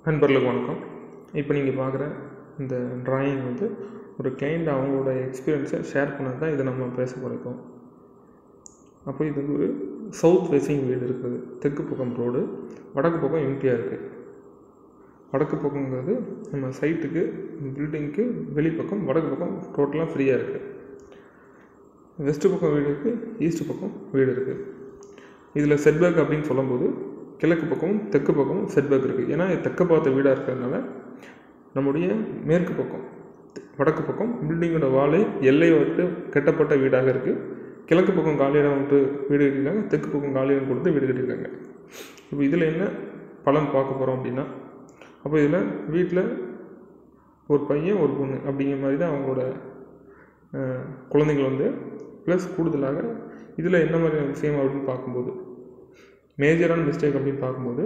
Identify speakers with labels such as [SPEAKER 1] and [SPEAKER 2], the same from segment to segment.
[SPEAKER 1] நண்பர்களுக்கு வணக்கம் இப்போ நீங்கள் பார்க்குற இந்த டிராயிங் வந்து ஒரு கிளைண்ட் அவங்களோட எக்ஸ்பீரியன்ஸை ஷேர் பண்ணது தான் இதை நம்ம பேச போகிறோம் அப்போ இது வந்து ஒரு சவுத் ஃபேஸிங் வீடு இருக்குது தெற்கு பக்கம் ரோடு வடக்கு பக்கம் எம்டியாக இருக்குது வடக்கு பக்கங்கிறது நம்ம சைட்டுக்கு பில்டிங்க்கு வெளிப்பக்கம் வடக்கு பக்கம் டோட்டலாக ஃப்ரீயாக இருக்குது வெஸ்ட்டு பக்கம் வீடு இருக்குது ஈஸ்ட் பக்கம் வீடு இருக்குது இதில் செட்பேக் அப்படின்னு சொல்லும்போது கிழக்கு பக்கமும் தெற்கு பக்கமும் செட்பேக் இருக்குது ஏன்னா இது தெற்க பார்த்த வீடாக இருக்கிறதுனால நம்முடைய மேற்கு பக்கம் வடக்கு பக்கம் பில்டிங்கோட வாழை எல்லை விட்டு கட்டப்பட்ட வீடாக இருக்குது கிழக்கு பக்கம் காலியிடம் விட்டு வீடு கட்டியிருக்காங்க தெற்கு பக்கம் காலியிடம் கொடுத்து வீடு கட்டியிருக்காங்க இப்போ இதில் என்ன பலன் பார்க்க போகிறோம் அப்படின்னா அப்போ இதில் வீட்டில் ஒரு பையன் ஒரு பொண்ணு அப்படிங்கிற மாதிரி தான் அவங்களோட அஹ், குழந்தைகள் வந்து ப்ளஸ் கூடுதலாக இதில் என்ன மாதிரியான விஷயம் அப்படின்னு பார்க்கும்போது மேஜரான மிஸ்டேக் அப்படின்னு பார்க்கும்போது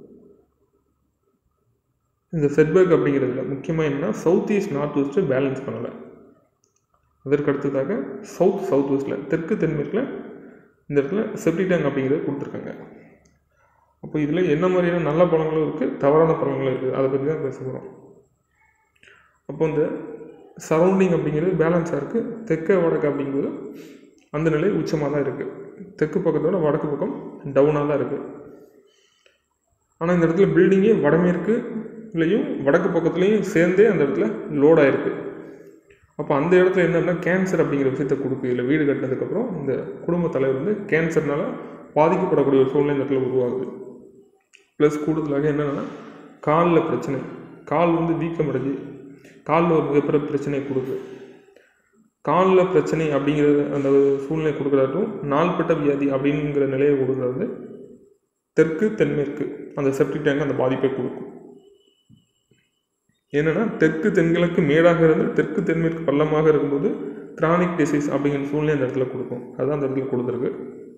[SPEAKER 1] இந்த செட்பேக் அப்படிங்கிறதுல முக்கியமாக என்னன்னா south east north west balance பண்ணலை அதற்கு அடுத்ததாக சவுத் சவுத் வெஸ்ட்டில் தெற்கு தென்மேற்கில் இந்த இடத்துல செப்டி டேங்க் அப்படிங்கிறது கொடுத்துருக்காங்க அப்போ இதில் என்ன மாதிரியான நல்ல பழங்களும் இருக்குது தவறான பழங்களும் இருக்குது அதை பற்றி தான் பேச போகிறோம் அப்போ இந்த சரௌண்டிங் அப்படிங்கிறது பேலன்ஸாக இருக்குது தெற்க வடக்கு அப்படிங்கும்போது அந்த நிலை உச்சமாக தான் இருக்குது தெற்கு பக்கத்தோட வடக்கு பக்கம் டவுனாக தான் இருக்குது ஆனால் இந்த இடத்துல பில்டிங்கே வடமேற்குலையும் வடக்கு பக்கத்துலேயும் சேர்ந்தே அந்த இடத்துல லோடாக இருக்குது அப்போ அந்த இடத்துல என்னன்னா கேன்சர் அப்படிங்கிற விஷயத்தை கொடுக்கு இல்லை வீடு கட்டினதுக்கப்புறம் இந்த குடும்ப தலைவர் வந்து கேன்சர்னால பாதிக்கப்படக்கூடிய ஒரு சூழ்நிலை இந்த இடத்துல உருவாகுது ப்ளஸ் கூடுதலாக என்னென்னா காலில் பிரச்சனை கால் வந்து வீக்கம் அடைஞ்சு காலில் ஒரு மிகப்பெரிய பிரச்சனையை கொடுக்குது காலில் பிரச்சனை அப்படிங்கிறது அந்த சூழ்நிலை கொடுக்குறதாட்டும் நாள்பட்ட வியாதி அப்படிங்கிற நிலையை கொடுக்குறது வந்து தெற்கு தென்மேற்கு அந்த செப்டிக் டேங்க் அந்த பாதிப்பை கொடுக்கும் என்னென்னா தெற்கு தென்கிழக்கு மேடாக இருந்து தெற்கு தென்மேற்கு பள்ளமாக இருக்கும்போது கிரானிக் டிசீஸ் அப்படிங்கிற சூழ்நிலை அந்த இடத்துல கொடுக்கும் அதுதான் அந்த இடத்துல கொடுத்துருக்கு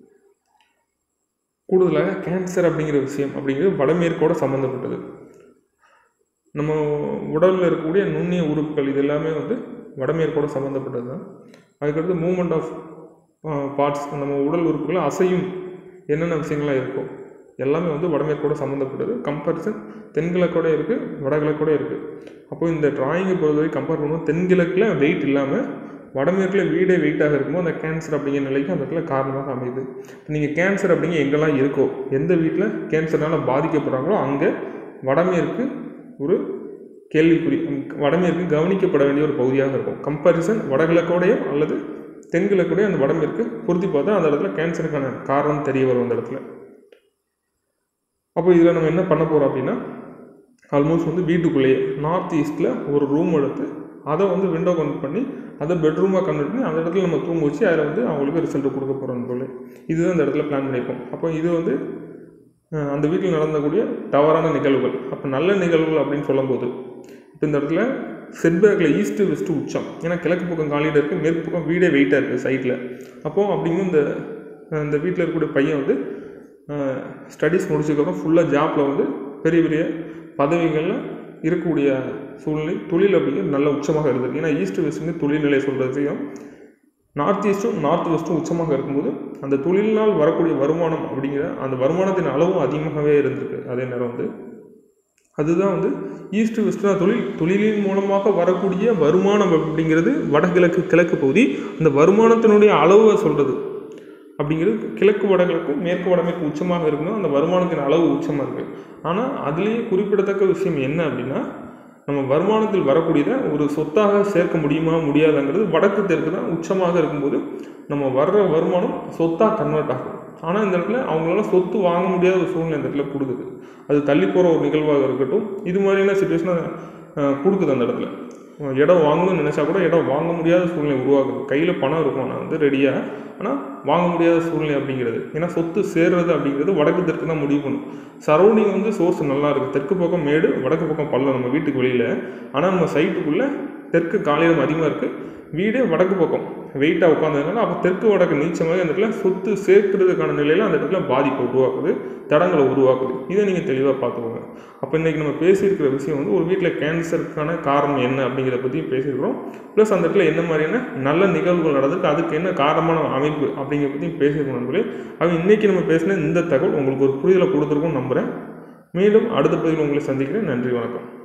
[SPEAKER 1] கூடுதலாக கேன்சர் அப்படிங்கிற விஷயம் அப்படிங்கிறது வடமேற்கோட சம்மந்தப்பட்டது நம்ம உடலில் இருக்கக்கூடிய நுண்ணிய உறுப்புகள் இது எல்லாமே வந்து வடமேற்கோட சம்மந்தப்பட்டது தான் அதுக்கடுத்து மூமெண்ட் ஆஃப் பார்ட்ஸ் நம்ம உடல் உறுப்புகள் அசையும் என்னென்ன விஷயங்கள்லாம் இருக்கும் எல்லாமே வந்து வடமேற்கோட சம்மந்தப்பட்டது கம்பேரிசன் தென்கிழக்கோட இருக்குது வடகிழக்கோட இருக்குது அப்போ இந்த டிராயிங்கை பொறுத்தவரை கம்பேர் பண்ணும்போது தென்கிழக்கில் வெயிட் இல்லாமல் வடமேற்கில் வீடே வெயிட்டாக இருக்கும்போது அந்த கேன்சர் அப்படிங்கிற நிலைக்கு அந்த இடத்துல காரணமாக அமையுது நீங்கள் கேன்சர் அப்படிங்க எங்கெல்லாம் இருக்கோ எந்த வீட்டில் கேன்சர்னால் பாதிக்கப்படுறாங்களோ அங்கே வடமேற்கு ஒரு கேள்விக்குறி வடமேற்கு கவனிக்கப்பட வேண்டிய ஒரு பகுதியாக இருக்கும் கம்பாரிசன் வடகிழக்கோடையோ அல்லது தென்கிழக்கோடையோ அந்த வடமேற்கு பொருத்தி பார்த்தா அந்த இடத்துல கேன்சருக்கான காரணம் தெரிய வரும் அந்த இடத்துல அப்போ இதில் நம்ம என்ன பண்ண போகிறோம் அப்படின்னா ஆல்மோஸ்ட் வந்து வீட்டுக்குள்ளேயே நார்த் ஈஸ்ட்டில் ஒரு ரூம் எடுத்து அதை வந்து விண்டோ கன்வெர்ட் பண்ணி அதை பெட்ரூமாக கன்வெர்ட் பண்ணி அந்த இடத்துல நம்ம தூங்க வச்சு அதில் வந்து அவங்களுக்கு ரிசல்ட் கொடுக்க போகிறோம் போல இதுதான் அந்த இடத்துல பிளான் பண்ணியிருக்கோம் அப்போ இது வந்து அஹ், அந்த வீட்டில் நடந்தக்கூடிய தவறான நிகழ்வுகள் அப்போ நல்ல நிகழ்வுகள் அப்படின்னு சொல்லும்போது இப்போ இந்த இடத்துல செட்பேக்கில் ஈஸ்ட்டு வெஸ்ட்டு உச்சம் ஏன்னா கிழக்கு பக்கம் காலியில் இருக்குது மேற்கு பக்கம் வீடே வெயிட்டாக இருக்குது சைட்டில் அப்போது அப்படிங்கும் இந்த அஹ், இந்த வீட்டில் இருக்கக்கூடிய பையன் வந்து ஸ்டடீஸ் முடிச்சதுக்கப்புறம் ஃபுல்லாக ஜாப்பில் வந்து பெரிய பெரிய பதவிகளில் இருக்கக்கூடிய சூழ்நிலை தொழில் அப்படிங்கிறது நல்ல உச்சமாக இருந்திருக்கு ஏன்னா ஈஸ்ட் வெஸ்ட்டுங்க தொழில் நிலை சொல்கிறதையும் நார்த் ஈஸ்ட்டும் நார்த் வெஸ்ட்டும் உச்சமாக இருக்கும்போது அந்த தொழிலினால் வரக்கூடிய வருமானம் அப்படிங்கிற அந்த வருமானத்தின் அளவும் அதிகமாகவே இருந்திருக்கு அதே நேரம் வந்து அதுதான் வந்து ஈஸ்ட் வெஸ்ட்னா தொழில் தொழிலின் மூலமாக வரக்கூடிய வருமானம் அப்படிங்கிறது வடகிழக்கு கிழக்கு பகுதி அந்த வருமானத்தினுடைய அளவை சொல்கிறது அப்படிங்கிறது கிழக்கு வடகிழக்கும் மேற்கு வடமேற்கு உச்சமாக இருக்கும்போது அந்த வருமானத்தின் அளவு உச்சமாக இருக்குது ஆனால் அதுலேயே குறிப்பிடத்தக்க விஷயம் என்ன அப்படின்னா நம்ம வருமானத்தில் வரக்கூடியதை ஒரு சொத்தாக சேர்க்க முடியுமா முடியாதுங்கிறது வடக்கு தெற்கு தான் உச்சமாக இருக்கும்போது நம்ம வர்ற வருமானம் சொத்தாக கன்வெர்ட் ஆகும் ஆனால் இந்த இடத்துல அவங்களால சொத்து வாங்க முடியாத ஒரு சூழ்நிலை இந்த இடத்துல கொடுக்குது அது தள்ளி போகிற ஒரு நிகழ்வாக இருக்கட்டும் இது மாதிரியான சுச்சுவேஷனை கொடுக்குது அந்த இடத்துல அஹ் இடம் வாங்கணும்னு நினச்சா கூட இடம் வாங்க முடியாத சூழ்நிலை உருவாகுது கையில் பணம் இருக்கும் ஆனால் வந்து ரெடியாக ஆனால் வாங்க முடியாத சூழ்நிலை அப்படிங்கிறது ஏன்னா சொத்து சேர்றது அப்படிங்கிறது வடக்கு தெற்கு தான் முடிவு பண்ணும் சரௌண்டிங் வந்து சோர்ஸ் நல்லா இருக்குது தெற்கு பக்கம் மேடு வடக்கு பக்கம் பள்ளம் நம்ம வீட்டுக்கு வெளியில் ஆனால் நம்ம சைட்டுக்குள்ளே தெற்கு காலியிடம் அதிகமாக இருக்குது வீடே வடக்கு பக்கம் வெயிட்டாக உட்காந்ததுனால அப்போ தெற்கு வடக்கு நீச்சமாக அந்த இடத்துல சொத்து சேர்க்கிறதுக்கான நிலையில் அந்த இடத்துல பாதிப்பை உருவாக்குது தடங்களை உருவாக்குது இதை நீங்கள் தெளிவாக பார்த்துக்கோங்க அப்போ இன்றைக்கி நம்ம பேசியிருக்கிற விஷயம் வந்து ஒரு வீட்டில் கேன்சருக்கான காரணம் என்ன அப்படிங்கிறத பற்றியும் பேசியிருக்கிறோம் ப்ளஸ் அந்த இடத்துல என்ன மாதிரியான நல்ல நிகழ்வுகள் நடந்திருக்கு அதுக்கு என்ன காரணமான அமைப்பு அப்படிங்கிற பற்றியும் பேசியிருக்கோம் நண்பர்களே அது இன்றைக்கி நம்ம பேசின இந்த தகவல் உங்களுக்கு ஒரு புரிதலை கொடுத்துருக்கோம் நம்புகிறேன் மீண்டும் அடுத்த பதிவில் உங்களை சந்திக்கிறேன் நன்றி வணக்கம்